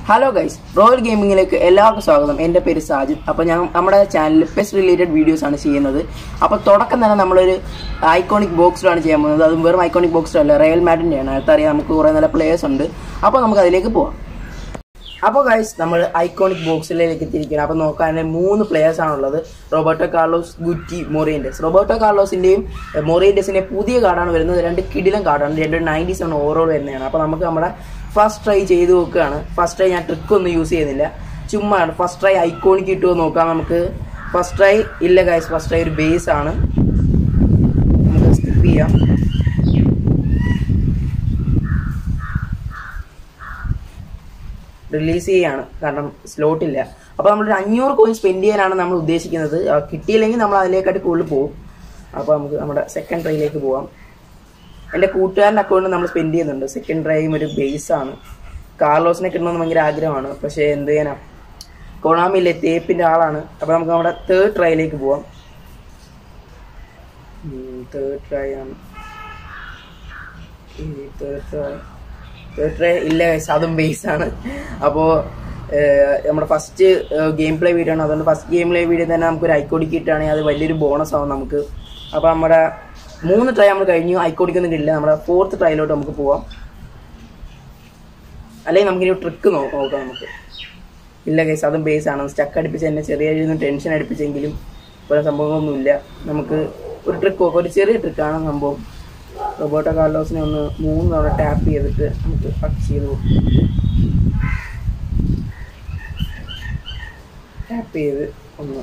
Hello guys royal ഗെയിമിങ്ങിലേക്ക് എല്ലാവർക്കും സ്വാഗതം എൻ്റെ പേര് സാജിദ് അപ്പോൾ ഞാൻ നമ്മുടെ ചാനലിൽ പെസ് റിലേറ്റഡ് വീഡിയോസ് ആണ് ചെയ്യുന്നത് അപ്പോൾ തുടക്കം തന്നെ നമ്മളൊരു ഐക്കോണിക് ബോക്സിലാണ് ചെയ്യാൻ പോകുന്നത് അതും വെറും ഐക്കോണിക് ബോക്സിലല്ല റയൽ മാഡിൻ്റെയാണ് അടുത്തറിയാം നമുക്ക് കുറേ നല്ല പ്ലേയേഴ്സ് ഉണ്ട് അപ്പോൾ നമുക്ക് അതിലേക്ക് പോവാം അപ്പോൾ ഗൈസ് നമ്മൾ ഐക്കോണിക് ബോക്സിലേക്ക് എത്തിയിരിക്കുകയാണ് അപ്പോൾ നോക്കാൻ മൂന്ന് പ്ലേയേഴ്സ് ആണുള്ളത് Roberto Carlos Guti Morientes Roberto കാർലോസിൻ്റെയും മൊറിയൻഡസിൻ്റെ പുതിയ കാർഡാണ് വരുന്നത് രണ്ട് കിടിലം കാർഡാണ് രണ്ട് നയൻറ്റി സെവൻ ഓവറോൾ വരുന്നതാണ് അപ്പോൾ നമുക്ക് നമ്മുടെ ഫസ്റ്റ് ട്രൈ ചെയ്ത് നോക്കുകയാണ് ഫസ്റ്റ് ട്രൈ ഞാൻ ട്രിക്ക് ഒന്നും യൂസ് ചെയ്യുന്നില്ല ചുമ്മാ ഫസ്റ്റ് ട്രൈ ഐക്കോണിക് കിട്ടുമോ നോക്കാം നമുക്ക് ഫസ്റ്റ് ട്രൈ ഇല്ല ഗൈസ് ഫസ്റ്റ് ട്രൈ ഒരു ബേസ് ആണ് നമുക്ക് സ്കിപ്പ് ചെയ്യാം റിലീസ് ചെയ്യാണ് കാരണം സ്ലോട്ട് ഇല്ല അപ്പോൾ നമ്മളൊരു അഞ്ഞൂറ് കോയിൻ സ്പെൻഡ് ചെയ്യാനാണ് നമ്മൾ ഉദ്ദേശിക്കുന്നത് ആ, കിട്ടിയില്ലെങ്കിൽ നമ്മൾ അതിലേക്കായിട്ട് കൂടുതൽ പോകും അപ്പോൾ നമുക്ക് നമ്മുടെ സെക്കൻഡ് ട്രൈയിലേക്ക് പോവാം എൻ്റെ കൂട്ടുകാരൻ്റെ അക്കൗണ്ട് നമ്മൾ സ്പെൻഡ് ചെയ്യുന്നുണ്ട് സെക്കൻഡ് ട്രൈയും ഒരു ബേസ് ആണ് കാർലോസിനെ കിട്ടണമെന്ന് ഭയങ്കര ആഗ്രഹമാണ് പക്ഷേ എന്ത് ചെയ്യാനാ കൊണാമിയിലെ തേപ്പിൻ്റെ ആളാണ് അപ്പോൾ നമുക്ക് നമ്മുടെ തേർഡ് ട്രൈയിലേക്ക് പോവാം തേർഡ് ട്രൈ ആണ് തേർഡ് ട്രൈ തേർഡ് ട്രൈ ഇല്ല guys, അതും ബേസ് ആണ് അപ്പോൾ നമ്മുടെ ഫസ്റ്റ് ഗെയിം പ്ലേ വീഡിയോ ആണ് അതുകൊണ്ട് ഫസ്റ്റ് ഗെയിം പ്ലേ വീഡിയോ തന്നെ നമുക്ക് ഒരു ഐക്കോഡിക്ക് കിട്ടുകയാണെങ്കിൽ അത് വലിയൊരു ബോണസ് ആവും നമുക്ക് അപ്പോൾ നമ്മുടെ മൂന്ന് ട്രൈ നമ്മൾ കഴിഞ്ഞു ഐക്കോഡിക്കൊന്നും കിട്ടില്ല നമ്മുടെ ഫോർത്ത് ട്രൈയിലോട്ട് നമുക്ക് പോവാം അല്ലെങ്കിൽ നമുക്കിനി ട്രിക്ക് നോക്കാം നമുക്ക് ഇല്ല കേസ് അതും ബേസ് ആണ് സ്റ്റക്ക് അടിപ്പിച്ച് എന്നെ ചെറിയ രീതിയിൽ ടെൻഷൻ അടിപ്പിച്ചെങ്കിലും വേറെ സംഭവങ്ങളൊന്നുമില്ല നമുക്ക് ഒരു ട്രിക്ക് നോക്കാം ഒരു ചെറിയ ട്രിക്കാണ് സംഭവം റോബോട്ടോ കാർലോസിനെ ഒന്ന് മൂന്ന് തവണ ടാപ്പ് ചെയ്തിട്ട് നമുക്ക് പക്ക് ചെയ്ത് നോക്കാം ടാപ്പ് ചെയ്ത് ഒന്ന്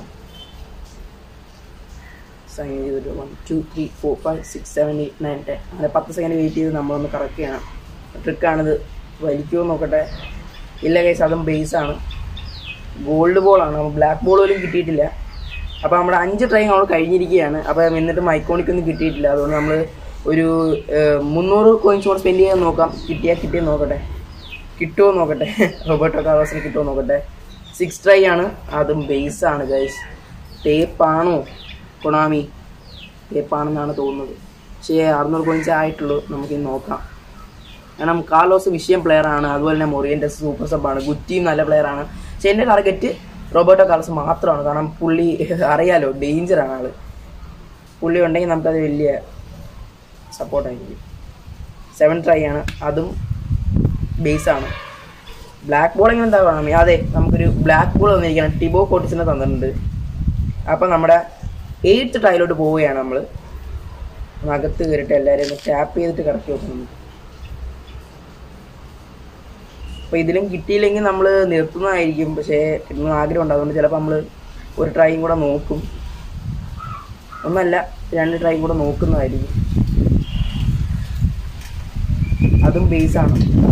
സൈൻ ചെയ്തിട്ട് one two three four five six seven eight nine ten അങ്ങനെ പത്ത് സെക്കൻഡ് വെയിറ്റ് ചെയ്ത് നമ്മളൊന്ന് കറക്റ്റ് ചെയ്യണം ട്രിക്കാണിത് വലിക്കുമോ നോക്കട്ടെ ഇല്ല കേസ് അതും ബേസ് ആണ് ഗോൾഡ് ബോളാണ് നമ്മൾ ബ്ലാക്ക് ബോൾ പോലും കിട്ടിയിട്ടില്ല അപ്പോൾ നമ്മുടെ അഞ്ച് ട്രൈ നമ്മൾ കഴിഞ്ഞിരിക്കുകയാണ് അപ്പോൾ എന്നിട്ട് മൈക്കോണിക്കൊന്നും കിട്ടിയിട്ടില്ല അതുകൊണ്ട് നമ്മൾ ഒരു ഏഹ്, മുന്നൂറ് കോയിൻസ് കൂടെ സ്പെൻഡ് ചെയ്യാൻ നോക്കാം കിട്ടിയാൽ കിട്ടിയെന്ന് നോക്കട്ടെ കിട്ടുമോ നോക്കട്ടെ റോബർട്ടോ കാർലോസിന് കിട്ടുമോ നോക്കട്ടെ സിക്സ് ട്രൈ ആണ് അതും ബേസ് ആണ് ഗൈസ് ടേപ്പാണോ കൊണാമി ടേപ്പാണെന്നാണ് തോന്നുന്നത് പക്ഷേ അറുന്നൂറ് കോയിൻസ് ആയിട്ടുള്ളൂ നമുക്കിനി നോക്കാം കാരണം കാർലോസ് വിഷയം പ്ലെയർ ആണ് അതുപോലെ തന്നെ മൊറിയൻറ്റസ് സൂപ്പർ സബ് ആണ് ഗുറ്റിയും നല്ല പ്ലെയർ ആണ് പക്ഷെ എൻ്റെ ടാർഗറ്റ് റോബർട്ടോ കാർലോസ് മാത്രമാണ് കാരണം പുള്ളി അറിയാലോ ഡേഞ്ചർ ആണ് ആള് പുള്ളി ഉണ്ടെങ്കിൽ നമുക്കത് വലിയ സപ്പോർട്ടായിരിക്കും സെവൻ ട്രൈ ആണ് അതും ബേസ് ആണ് ബ്ലാക്ക് ബോൾ എങ്ങനെ എന്താ അതെ നമുക്കൊരു ബ്ലാക്ക് ബോൾ തന്നിരിക്കണം ടിബോ കോട്ടിസിനെ തന്നിട്ടുണ്ട് അപ്പം നമ്മുടെ എയ്ത്ത് ട്രൈയിലോട്ട് പോവുകയാണ് നമ്മൾ അകത്ത് കയറിയിട്ട് എല്ലാവരെയും ഒന്ന് ടാപ്പ് ചെയ്തിട്ട് കറക്കി വെക്കണം അപ്പോൾ ഇതിലും കിട്ടിയില്ലെങ്കിൽ നമ്മൾ നിർത്തുന്നതായിരിക്കും പക്ഷേ കിട്ടുന്ന ആഗ്രഹം ഉണ്ട് അതുകൊണ്ട് ചിലപ്പോൾ നമ്മൾ ഒരു ട്രൈയും കൂടെ നോക്കും ഒന്നല്ല രണ്ട് ട്രൈയും കൂടെ നോക്കുന്നതായിരിക്കും അതും ബേസാണ്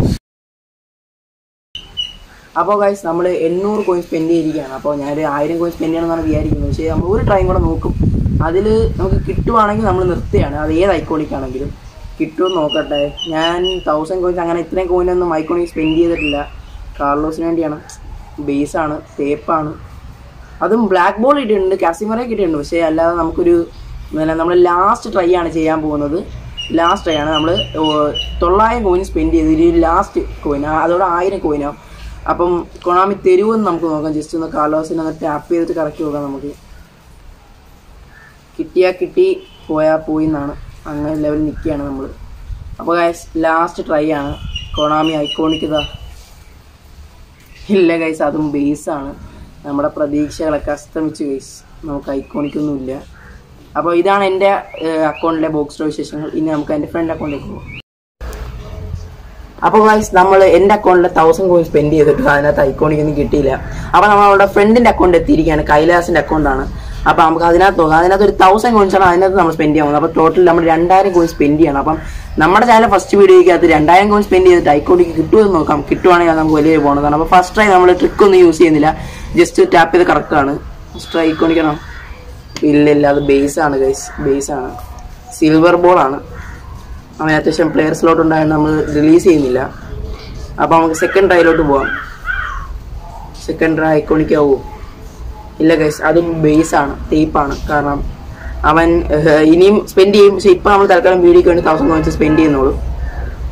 അപ്പോൾ ഗൈസ് നമ്മൾ എണ്ണൂറ് കോയിൻ സ്പെൻഡ് ചെയ്തിരിക്കുകയാണ് അപ്പോൾ ഞാനൊരു ആയിരം കോയിൻ സ്പെൻഡ് ചെയ്യണമെന്നാണ് വിചാരിക്കുന്നത് പക്ഷേ നമ്മൾ ഒരു ട്രൈയും കൂടെ നോക്കും അതിൽ നമുക്ക് കിട്ടുവാണെങ്കിൽ നമ്മൾ നിർത്തുകയാണ് അത് ഏത് ഐക്കോണിക് ആണെങ്കിലും കിട്ടുമെന്ന് നോക്കട്ടെ ഞാൻ തൗസൻഡ് കോയിൻസ് അങ്ങനെ ഇത്രയും കോയിനൊന്നും ഐക്കോണിക് സ്പെൻഡ് ചെയ്തിട്ടില്ല കാർലോസിന് വേണ്ടിയാണ് ബേസാണ് തേപ്പാണ് അതും ബ്ലാക്ക് ബോൾ ഇട്ടിട്ടുണ്ട് കാസിമറെ കിട്ടിയിട്ടുണ്ട് പക്ഷേ അല്ലാതെ നമുക്കൊരു നമ്മൾ ലാസ്റ്റ് ട്രൈ ആണ് ചെയ്യാൻ പോകുന്നത് ലാസ്റ്റ് ട്രൈ ആണ് നമ്മൾ തൊള്ളായിരം കോയിൻ സ്പെൻഡ് ചെയ്ത് ഒരു ലാസ്റ്റ് കോയിൻ അതോടെ ആയിരം കോയിനാവും അപ്പം കൊണാമി തരുമെന്ന് നമുക്ക് നോക്കാം ജസ്റ്റ് ഒന്ന് കാർലോസിനെ ഒന്ന് ടാപ്പ് ചെയ്തിട്ട് കറക്കി നോക്കാം നമുക്ക് കിട്ടിയാൽ കിട്ടി പോയാൽ പോയി എന്നാണ് അങ്ങനെ ലെവലിൽ നിൽക്കുകയാണ് നമ്മൾ അപ്പോൾ ഗൈസ് ലാസ്റ്റ് ട്രൈ ആണ് കൊണാമി ഐക്കോണിക് ഇതാ ഇല്ല ഗൈസ് അതും ബേസ് ആണ് നമ്മുടെ പ്രതീക്ഷകളൊക്കെ അസ്തമിച്ചു ഗൈസ് നമുക്ക് ഐക്കോണിക്കൊന്നുമില്ല അപ്പോൾ ഇതാണ് എൻ്റെ അക്കൗണ്ടിലെ ബോക്സിലെ വിശേഷങ്ങൾ ഇനി നമുക്ക് എൻ്റെ ഫ്രണ്ട് അക്കൗണ്ടിലേക്ക് പോകാം അപ്പോൾ ഗൈസ് നമ്മൾ എൻ്റെ അക്കൗണ്ടിൽ തൗസൻഡ് കോയിൻ സ്പെൻഡ് ചെയ്തിട്ട് അതിനകത്ത് ഐക്കോണിക് ഒന്നും കിട്ടിയില്ല അപ്പോൾ നമ്മൾ നമ്മുടെ ഫ്രണ്ടിൻ്റെ അക്കൗണ്ട് എത്തിയിരിക്കുകയാണ് കൈലാസിൻ്റെ അക്കൗണ്ടാണ് അപ്പോൾ നമുക്ക് അതിനകത്ത് നോക്കാം അതിനകത്ത് ഒരു തൗസൻഡ് കോയിൻസ് ആണ് അതിനകത്ത് നമ്മൾ സ്പെൻഡ് ചെയ്യാൻ പോകുന്നത് അപ്പോൾ ടോട്ടൽ നമ്മൾ രണ്ടായിരം കോയിൻ സ്പെൻഡ് ചെയ്യണം അപ്പം നമ്മുടെ ചാനൽ ഫസ്റ്റ് വീഡിയോയ്ക്കകത്ത് രണ്ടായിരം കോയിൻ സ്പെൻഡ് ചെയ്തിട്ട് ഐക്കോണിക്ക് കിട്ടുമെന്ന് നോക്കാം കിട്ടുവാണെങ്കിൽ അത് നമുക്ക് വലിയ പോകണതാണ് അപ്പോൾ ഫസ്റ്റ് ട്രൈ നമ്മൾ ട്രിക്ക് ഒന്നും യൂസ് ചെയ്യുന്നില്ല ജസ്റ്റ് ടാപ്പ് ചെയ്ത് കറക്റ്റാണ് ഫസ്റ്റ് ട്രൈ ഐക്കോണിക്കണം ഇല്ല ഇല്ല അത് ബേസ് ആണ് ഗൈസ് ബേസ് ആണ് സിൽവർ ബോൾ ആണ് അവൻ അത്യാവശ്യം പ്ലെയർ സ്ലോട്ട് ഉണ്ടായതുകൊണ്ട് നമ്മൾ റിലീസ് ചെയ്യുന്നില്ല അപ്പോൾ നമുക്ക് സെക്കൻഡ് ട്രൈയിലോട്ട് പോവാം സെക്കൻഡ് ട്രൈ ഐക്കോണിക് ആവുമോ ഇല്ല ഗൈസ് അതും ബേസ് ആണ് ടേപ്പാണ് കാരണം അവൻ ഏഹ്, ഇനിയും സ്പെൻഡ് ചെയ്യും പക്ഷെ ഇപ്പം നമ്മൾ തൽക്കാലം വീഡിയോക്ക് വേണ്ടി തൗസൻഡ് കോയിൻസ് സ്പെൻഡ് ചെയ്യുന്നുള്ളൂ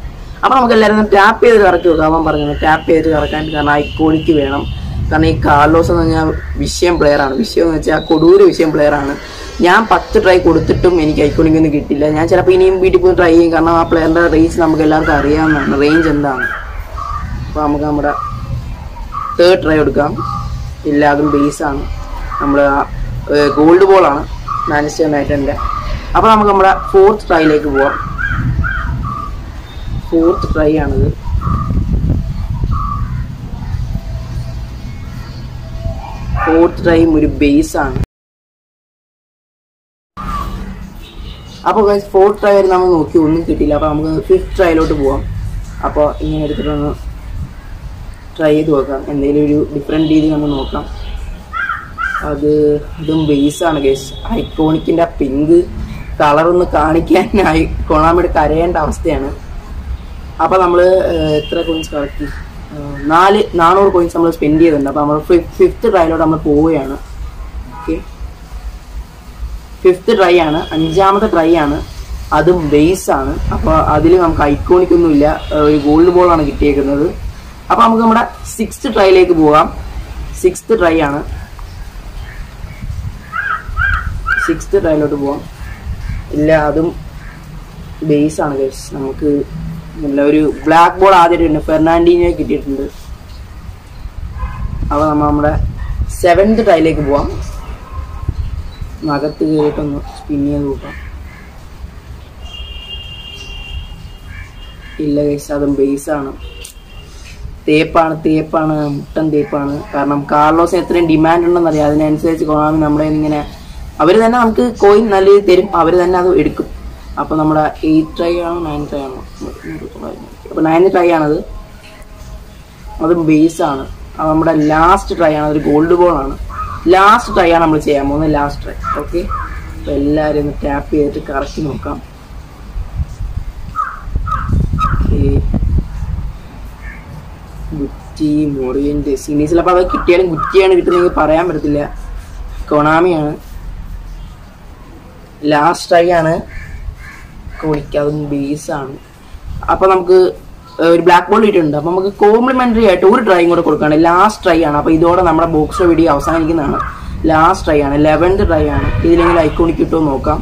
അപ്പോൾ നമുക്ക് എല്ലാവരും ടാപ്പ് ചെയ്ത് കറക്കി വെക്കാം അവൻ പറഞ്ഞു ടാപ്പ് ചെയ്ത് കറക്കാൻ കാരണം ഐക്കോണിക്ക് വേണം കാരണം ഈ കാർലോസ് എന്ന് പറഞ്ഞാൽ വിഷയം player ആണ് വിഷയം എന്ന് വെച്ചാൽ കൊടൂര് വിഷയം player ആണ് ഞാൻ പത്ത് ട്രൈ കൊടുത്തിട്ടും എനിക്ക് ഐക്കോണിക് ഒന്നും കിട്ടില്ല ഞാൻ ചിലപ്പോൾ ഇനിയും വീട്ടിൽ പോയി ട്രൈ ചെയ്യും കാരണം ആ പ്ലെയറിൻ്റെ റേഞ്ച് നമുക്ക് എല്ലാവർക്കും അറിയാവുന്നതാണ് റേഞ്ച് എന്താണ് അപ്പോൾ നമുക്ക് നമ്മുടെ തേർഡ് ട്രൈ എടുക്കാം ഇല്ല അതും ബേസ് ആണ് നമ്മൾ ഗോൾഡ് ബോൾ ആണ് മാനേജർ യുണൈറ്റഡിൻ്റെ അപ്പോൾ നമുക്ക് നമ്മുടെ ഫോർത്ത് ട്രൈയിലേക്ക് പോവാം ഫോർത്ത് ട്രൈ ആണിത് ഫോർത്ത് ട്രൈയും ഒരു ബേസ് ആണ് അപ്പോൾ ഫോർത്ത് ട്രൈ വരെ നമ്മൾ നോക്കി ഒന്നും കിട്ടിയില്ല അപ്പോൾ നമുക്ക് ഫിഫ്ത്ത് ട്രൈയിലോട്ട് പോവാം അപ്പോൾ ഇങ്ങനെ എടുത്തിട്ടൊന്ന് ട്രൈ ചെയ്ത് നോക്കാം എന്തെങ്കിലും ഒരു ഡിഫറെൻറ്റ് രീതി നമ്മൾ നോക്കാം അത് ഇതും ബേസാണ് കേസ് ഐക്കോണിക്കിൻ്റെ പിങ്ക് കളറൊന്ന് കാണിക്കാനായി കൊണാമിയുടെ കരയേണ്ട അവസ്ഥയാണ് അപ്പോൾ നമ്മൾ എത്ര കോയിൻസ് കളക്ട് നാല് നാനൂറ് കോയിൻസ് നമ്മൾ സ്പെൻഡ് ചെയ്തിട്ടുണ്ട് അപ്പോൾ നമ്മൾ ഫിഫ്ത്ത് ട്രൈയിലോട്ട് നമ്മൾ പോവുകയാണ് ഓക്കെ ഫിഫ്ത്ത് ട്രൈ ആണ് അഞ്ചാമത്തെ ട്രൈ ആണ് അതും ബേസ് ആണ് അപ്പോൾ അതിൽ നമുക്ക് ഐക്കോണിക് ഒന്നുമില്ല ഏഹ് ഒരു ഗോൾഡ് ബോൾ ആണ് കിട്ടിയേക്കുന്നത് അപ്പോൾ നമുക്ക് നമ്മുടെ സിക്സ്ത് ട്രൈയിലേക്ക് പോകാം സിക്സ്ത് ട്രൈ ആണ് സിക്സ്ത് ട്രൈയിലോട്ട് പോവാം ഇല്ല അതും ബേസ് ആണ് ഗൈസ് നമുക്ക് നല്ല ഒരു ബ്ലാക്ക് ബോൾ ആദ്യമായിട്ടുണ്ട് ഫെർണാൻഡിനെ കിട്ടിയിട്ടുണ്ട് അപ്പോൾ നമ്മൾ നമ്മുടെ സെവൻത് ട്രൈയിലേക്ക് പോവാം അകത്ത് കയറിയിട്ടൊന്ന് സ്പിൻ ചെയ്ത് നോക്കാം ഇല്ല ഗൈസ് അതും ബേസ് ആണ് തേപ്പാണ് തേപ്പാണ് മുട്ടൻ തേപ്പാണ് കാരണം കാർലോസിന് എത്രയും ഡിമാൻഡ് ഉണ്ടെന്ന് അറിയാം അതിനനുസരിച്ച് കൊണാമി നമ്മുടെ ഇങ്ങനെ അവർ തന്നെ നമുക്ക് കോയിൻ നല്ല രീതിയിൽ തരും അവർ തന്നെ അത് എടുക്കും അപ്പോൾ നമ്മുടെ എയ്റ്റ് ട്രൈ ആണോ നയൻ ട്രൈ ആണോ അപ്പോൾ നയൻ ട്രൈ ആണത് അത് ബേസ് ആണ് അത് നമ്മുടെ ലാസ്റ്റ് ട്രൈ ആണ് അതൊരു ഗോൾഡ് ബോൾ ആണ് ലാസ്റ്റ് ട്രൈ ആണ് നമ്മൾ ചെയ്യാൻ പോകുന്നത് ലാസ്റ്റ് ട്രൈ ഓക്കെ അപ്പോൾ എല്ലാവരും ഒന്ന് ടാപ്പ് ചെയ്തിട്ട് കറക്റ്റ് നോക്കാം Okay. ഗുറ്റി മൊറിയൻ്റെ സീരീസിൽ അപ്പോൾ അത് കിട്ടിയാലും ഗുറ്റിയാണ് കിട്ടുന്നതെങ്കിൽ പറയാൻ പറ്റത്തില്ല കൊണാമിയാണ് ലാസ്റ്റ് ട്രൈ ആണ് കോണിക്കതും ബേസ് ആണ് അപ്പോൾ നമുക്ക് ഒരു ബ്ലാക്ക് ബോൾ കിട്ടിയിട്ടുണ്ട് അപ്പോൾ നമുക്ക് കോംപ്ലിമെന്ററി ആയിട്ട് ഒരു ട്രൈയും കൂടെ കൊടുക്കുകയാണ് ലാസ്റ്റ് ട്രൈ ആണ് അപ്പോൾ ഇതോടെ നമ്മുടെ ബോക്സ് വീഡിയോ അവസാനിക്കുന്നതാണ് ലാസ്റ്റ് ട്രൈ ആണ് ലെവൻത്ത് ട്രൈ ആണ് ഇതിലെങ്കിലും ഐക്കോണിക് കിട്ടുമോ നോക്കാം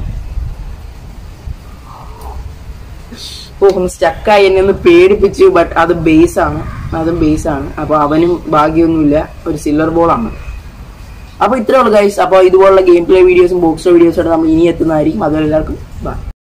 ഓ ഒന്ന് സ്റ്റക്കായി എന്നെ ഒന്ന് പേടിപ്പിച്ചു ബട്ട് അത് ബേസ് ആണ് അതും ബേസ് ആണ് അപ്പോൾ അവനും ഭാഗ്യമൊന്നുമില്ല ഒരു സിൽവർ ബോൾ ആണ് അപ്പോൾ ഇത്രേ ഉള്ളൂ ഗൈസ് അപ്പോൾ ഇതുപോലുള്ള ഗെയിം പ്ലേ വീഡിയോസും ബോക്സ് വീഡിയോസും നമ്മൾ ഇനി എത്തുന്നതായിരിക്കും അതുപോലെ എല്ലാവർക്കും ബൈ